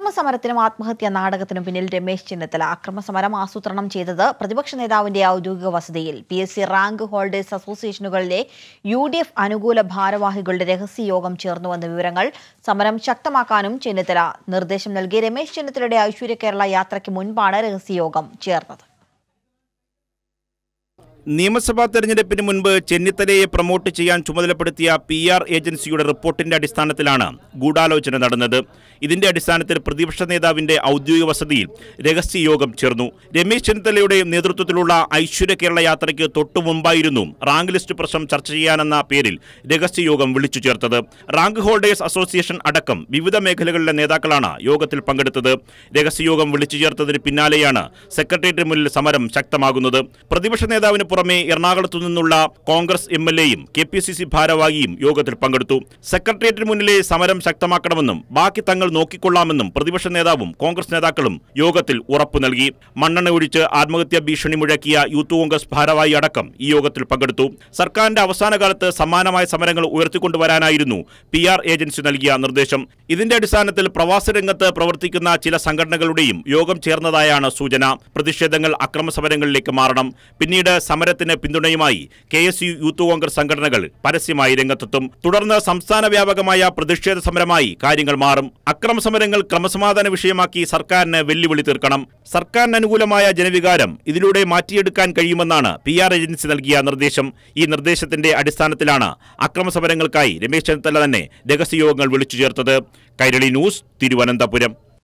അക്രമസമരത്തിനും ആത്മഹത്യാ നാടകത്തിനും പിന്നിൽ രമേശ് ചെന്നിത്തല അക്രമസമരം ആസൂത്രണം ചെയ്തത് പ്രതിപക്ഷ നേതാവിന്റെ ഔദ്യോഗിക വസതിയിൽ P S C rank holders അസോസിയേഷനുകളിലെ യു ഡി എഫ് അനുകൂല ഭാരവാഹികളുടെ രഹസ്യ യോഗം ചേർന്നുവെന്ന വിവരങ്ങൾ സമരം ശക്തമാക്കാനും ചെന്നിത്തല നിർദ്ദേശം നൽകി രമേശ് ചെന്നിത്തലയുടെ ഐശ്വര്യ കേരള യാത്രയ്ക്ക് മുൻപാണ് രഹസ്യയോഗം ചേർന്നത് നിയമസഭാ തെരഞ്ഞെടുപ്പിന് മുൻപ് ചെന്നിത്തലയെ പ്രൊമോട്ട് ചെയ്യാൻ ചുമതലപ്പെടുത്തിയ പി ആർ ഏജൻസിയുടെ റിപ്പോർട്ടിന്റെ അടിസ്ഥാനത്തിലാണ് ഗൂഢാലോചന നടന്നത് ഇതിന്റെ അടിസ്ഥാനത്തിൽ പ്രതിപക്ഷ നേതാവിന്റെ ഔദ്യോഗിക വസതിയിൽ രഹസ്യയോഗം ചേർന്നു രമേശ് ചെന്നിത്തലയുടെ നേതൃത്വത്തിലുള്ള ഐശ്വര്യ കേരള യാത്രയ്ക്ക് തൊട്ടു മുമ്പായിരുന്നു റാങ്ക് ലിസ്റ്റ് പ്രശ്നം ചർച്ച ചെയ്യാനെന്ന പേരിൽ രഹസ്യയോഗം വിളിച്ചു ചേർത്തത് റാങ്ക് ഹോൾഡേഴ്സ് അസോസിയേഷൻ അടക്കം വിവിധ മേഖലകളിലെ നേതാക്കളാണ് യോഗത്തിൽ പങ്കെടുത്തത് രഹസ്യയോഗം വിളിച്ചു ചേർത്തതിന് പിന്നാലെയാണ് സെക്രട്ടേറിയറ്റിന് മുന്നിൽ സമരം ശക്തമാകുന്നത് പ്രതിപക്ഷ നേതാവിന് പുറമെ എറണാകുളത്തു നിന്നുള്ള കോൺഗ്രസ് എം എൽ എയും കെ പി സി സി ഭാരവാഹിയും യോഗത്തിൽ പങ്കെടുത്തു സെക്രട്ടേറിയറ്റിന് മുന്നിലെ സമരം ശക്തമാക്കണമെന്നും ബാക്കി തങ്ങൾ നോക്കിക്കൊള്ളാമെന്നും പ്രതിപക്ഷ നേതാവും കോൺഗ്രസ് നേതാക്കളും യോഗത്തിൽ ഉറപ്പു നൽകി മണ്ണെണ്ണ ഒഴിച്ച് ആത്മഹത്യാ ഭീഷണി മുഴക്കിയ യൂത്ത് കോൺഗ്രസ് ഭാരവാഹി അടക്കം ഈ യോഗത്തിൽ പങ്കെടുത്തു സർക്കാരിന്റെ അവസാന കാലത്ത് സമാനമായ സമരങ്ങൾ ഉയർത്തിക്കൊണ്ടുവരാനായിരുന്നു പി ആർ ഏജൻസി നൽകിയ നിർദ്ദേശം ഇതിന്റെ അടിസ്ഥാനത്തിൽ പ്രവാസ രംഗത്ത് പ്രവർത്തിക്കുന്ന ചില സംഘടനകളുടെയും യോഗം ചേർന്നതായാണ് സൂചന പ്രതിഷേധങ്ങൾ അക്രമ സമരങ്ങളിലേക്ക് മാറണം പിന്നീട് സമരത്തിന് പിന്തുണയുമായി K S U youth Congress സംഘടനകൾ പരസ്യമായി രംഗത്തെത്തും തുടർന്ന് സംസ്ഥാന വ്യാപകമായ പ്രതിഷേധ സമരമായി കാര്യങ്ങൾ മാറും അക്രമ സമരങ്ങൾ ക്രമസമാധാന വിഷയമാക്കി സർക്കാരിന് വെല്ലുവിളി തീർക്കണം സർക്കാരിന് അനുകൂലമായ ജനവികാരം ഇതിലൂടെ മാറ്റിയെടുക്കാൻ കഴിയുമെന്നാണ് പി ആർ ഏജൻസി നൽകിയ നിർദ്ദേശം ഈ നിർദ്ദേശത്തിന്റെ അടിസ്ഥാനത്തിലാണ് അക്രമ സമരങ്ങൾക്കായി രമേശ് ചെന്നിത്തല തന്നെ രഹസ്യയോഗങ്ങൾ വിളിച്ചു ചേർത്തത് കൈരളി ന്യൂസ് തിരുവനന്തപുരം